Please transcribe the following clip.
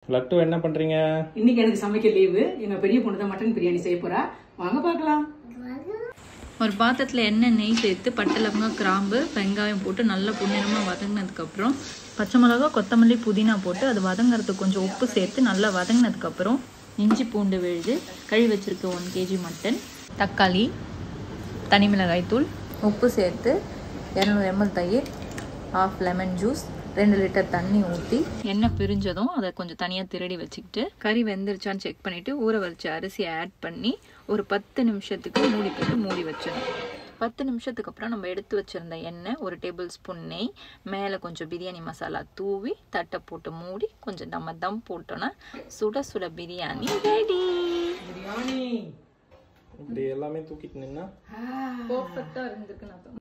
லட்டு என்ன பண்றீங்க இன்னைக்கு எனக்கு சமைக்க லீவு எங்க பெரிய பொண்ணு தான் மட்டன் பிரியாணி செய்ய போறா வாங்க பார்க்கலாம் ஒரு பாத்திரத்தில் எண்ணெய் நெய் சேர்த்து பட்டை லவங்கம் கிராம்பு வெங்காயம் போட்டு நல்லா பொன்னிறமாக வதங்கினதுக்கப்புறம் பச்சை மிளகா கொத்தமல்லி புதினா போட்டு அது வதங்குறதுக்கு கொஞ்சம் உப்பு சேர்த்து நல்லா வதங்கினதுக்கப்புறம் இஞ்சி பூண்டு விழுது கழுவி வச்சிருக்க ஒன் கேஜி மட்டன் தக்காளி தனி மிளகாய் தூள் உப்பு சேர்த்து இரநூறு எம்எல் தயிர் ஆஃப் லெமன் ஜூஸ் ரெண்டு லிட்டர் தண்ணி ஊற்றி எண்ணெய் பிரிஞ்சதும் அதை கொஞ்சம் தனியாக திருடி வச்சுக்கிட்டு கறி வெந்துருச்சான்னு செக் பண்ணிவிட்டு ஊற வச்ச அரிசியை ஆட் பண்ணி ஒரு பத்து நிமிஷத்துக்கு மூடி போட்டு மூடி வச்சிடணும் பத்து நிமிஷத்துக்கு அப்புறம் நம்ம எடுத்து வச்சிருந்த எண்ணெய் ஒரு டேபிள் ஸ்பூன் நெய் மேலே கொஞ்சம் பிரியாணி மசாலா தூவி தட்டை போட்டு மூடி கொஞ்சம் நம்ம தம் போட்டோன்னா சுட சுட பிரியாணி ரெடி பிரியாணி இப்படி எல்லாமே தூக்கிட்டு நின்னா பர்ஃபெக்டாக இருந்திருக்கு நான்